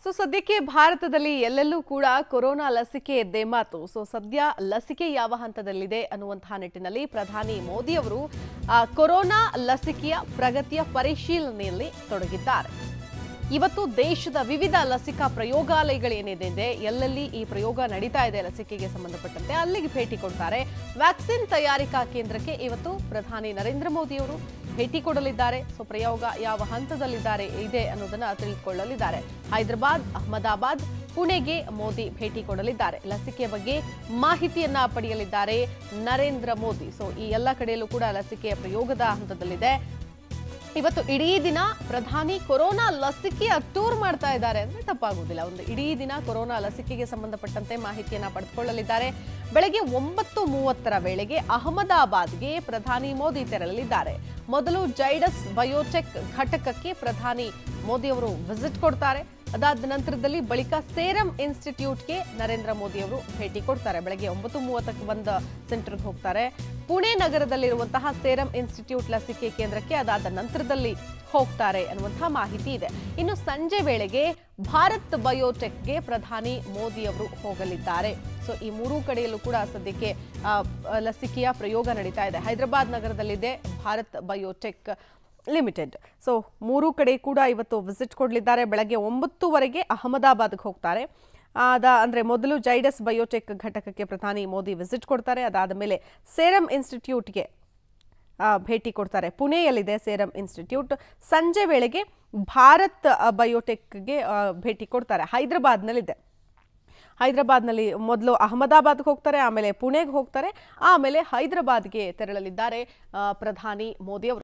so ಸದ್ಯಕ್ಕೆ ಭಾರತದಲ್ಲಿ ಎಲ್ಲೆಲ್ಲೂ ಕೂಡ ಕೊರೋನಾ ಲಸಿಕೆ ಎದ್ದೇ ಮಾತು ಸೊ ಸದ್ಯ ಲಸಿಕೆ ಯಾವ ಹಂತದಲ್ಲಿದೆ ಅನ್ನುವಂತಹ ನಿಟ್ಟಿನಲ್ಲಿ ಪ್ರಧಾನಿ ಮೋದಿ ಅವರು ಆ, ಕೊರೋನಾ ಲಸಿಕೆಯ ಪ್ರಗತಿಯ ಪರಿಶೀಲನೆಯಲ್ಲಿ ತೊಡಗಿದ್ದಾರೆ ಇವತ್ತು ದೇಶದ ವಿವಿಧ ಲಸಿಕಾ ಪ್ರಯೋಗಾಲಯಗಳೇನಿದೆ ಎಲ್ಲೆಲ್ಲಿ ಈ ಪ್ರಯೋಗ ನಡೀತಾ ಇದೆ ಲಸಿಕೆಗೆ ಸಂಬಂಧಪಟ್ಟಂತೆ ಅಲ್ಲಿಗೆ ಭೇಟಿ ಕೊಡ್ತಾರೆ ವ್ಯಾಕ್ಸಿನ್ ತಯಾರಿಕಾ ಕೇಂದ್ರಕ್ಕೆ ಇವತ್ತು ಪ್ರಧಾನಿ ನರೇಂದ್ರ ಮೋದಿ ಅವರು ಭೇಟಿ ಕೊಡಲಿದ್ದಾರೆ ಸೊ ಪ್ರಯೋಗ ಯಾವ ಹಂತದಲ್ಲಿದ್ದಾರೆ ಇದೆ ಅನ್ನೋದನ್ನ ತಿಳಿದುಕೊಳ್ಳಲಿದ್ದಾರೆ ಹೈದರಾಬಾದ್ ಅಹಮದಾಬಾದ್ ಪುಣೆಗೆ ಮೋದಿ ಭೇಟಿ ಕೊಡಲಿದ್ದಾರೆ ಲಸಿಕೆ ಬಗ್ಗೆ ಮಾಹಿತಿಯನ್ನ ಪಡೆಯಲಿದ್ದಾರೆ ನರೇಂದ್ರ ಮೋದಿ ಸೊ ಈ ಎಲ್ಲ ಕಡೆಯಲ್ಲೂ ಕೂಡ ಲಸಿಕೆಯ ಪ್ರಯೋಗದ ಹಂತದಲ್ಲಿದೆ ಇವತ್ತು ಇಡೀ ದಿನ ಪ್ರಧಾನಿ ಕೊರೋನಾ ಲಸಿಕೆಯ ಟೂರ್ ಮಾಡ್ತಾ ಇದ್ದಾರೆ ಅಂದ್ರೆ ತಪ್ಪಾಗುವುದಿಲ್ಲ ಒಂದು ಇಡೀ ದಿನ ಕೊರೋನಾ ಲಸಿಕೆಗೆ ಸಂಬಂಧಪಟ್ಟಂತೆ ಮಾಹಿತಿಯನ್ನ ಪಡೆದುಕೊಳ್ಳಲಿದ್ದಾರೆ ಬೆಳಗ್ಗೆ ಒಂಬತ್ತು ಮೂವತ್ತರ ವೇಳೆಗೆ ಅಹಮದಾಬಾದ್ಗೆ ಪ್ರಧಾನಿ ಮೋದಿ ತೆರಳಲಿದ್ದಾರೆ ಮೊದಲು ಜೈಡಸ್ ಬಯೋಟೆಕ್ ಘಟಕಕ್ಕೆ ಪ್ರಧಾನಿ ಮೋದಿ ಅವರು ವಿಸಿಟ್ ಕೊಡ್ತಾರೆ ಅದಾದ ನಂತರದಲ್ಲಿ ಬಳಿಕ ಸೇರಂ ಇನ್ಸ್ಟಿಟ್ಯೂಟ್ಗೆ ನರೇಂದ್ರ ಮೋದಿ ಅವರು ಭೇಟಿ ಕೊಡ್ತಾರೆ ಬೆಳಗ್ಗೆ ಒಂಬತ್ತು ಮೂವತ್ತಕ್ಕೆ ಒಂದು ಸೆಂಟರ್ಗೆ ಹೋಗ್ತಾರೆ ಪುಣೆ ನಗರದಲ್ಲಿರುವಂತಹ ಸೇರಂ ಇನ್ಸ್ಟಿಟ್ಯೂಟ್ ಲಸಿಕೆ ಕೇಂದ್ರಕ್ಕೆ ಅದಾದ ನಂತರದಲ್ಲಿ ಹೋಗ್ತಾರೆ ಅನ್ನುವಂತಹ ಮಾಹಿತಿ ಇದೆ ಇನ್ನು ಸಂಜೆ ವೇಳೆಗೆ ಭಾರತ್ ಬಯೋಟೆಕ್ಗೆ ಪ್ರಧಾನಿ ಮೋದಿ ಅವರು ಹೋಗಲಿದ್ದಾರೆ ಸೊ ಈ ಮೂರೂ ಕಡೆಯಲ್ಲೂ ಕೂಡ ಸದ್ಯಕ್ಕೆ ಆ, ಲಸಿಕೆಯ ಪ್ರಯೋಗ ನಡೀತಾ ಇದೆ ಹೈದರಾಬಾದ್ ನಗರದಲ್ಲಿದೆ ಭಾರತ್ ಬಯೋಟೆಕ್ ಲಿಮಿಟೆಡ್ ಸೊ ಮೂರೂ ಕಡೆ ಕೂಡ ಇವತ್ತು ವಿಸಿಟ್ ಕೊಡಲಿದ್ದಾರೆ ಬೆಳಗ್ಗೆ ಒಂಬತ್ತುವರೆಗೆ ಅಹಮದಾಬಾದ್ಗೆ ಹೋಗ್ತಾರೆ ಅದ ಅಂದರೆ ಮೊದಲು ಜೈಡಸ್ ಬಯೋಟೆಕ್ ಘಟಕಕ್ಕೆ ಪ್ರಧಾನಿ ಮೋದಿ ವಿಸಿಟ್ ಕೊಡ್ತಾರೆ ಅದಾದ ಮೇಲೆ ಸೇರಂ ಇನ್ಸ್ಟಿಟ್ಯೂಟ್ಗೆ ಆ, ಭೇಟಿ ಕೊಡ್ತಾರೆ ಪುಣೆಯಲ್ಲಿದೆ ಸೇರಂ ಇನ್ಸ್ಟಿಟ್ಯೂಟ್ ಸಂಜೆ ವೇಳೆಗೆ ಭಾರತ್ ಆ, ಬಯೋಟೆಕ್ಗೆ ಆ, ಭೇಟಿ ಕೊಡ್ತಾರೆ ಹೈದರಾಬಾದ್ನಲ್ಲಿದೆ ಹೈದರಾಬಾದ್ನಲ್ಲಿ ಮೊದಲು ಅಹಮದಾಬಾದ್ಗೆ ಹೋಗ್ತಾರೆ ಆಮೇಲೆ ಪುಣೆಗೆ ಹೋಗ್ತಾರೆ ಆಮೇಲೆ ಹೈದರಾಬಾದ್ಗೆ ತೆರಳಲಿದ್ದಾರೆ ಆ, ಪ್ರಧಾನಿ ಮೋದಿ ಅವರು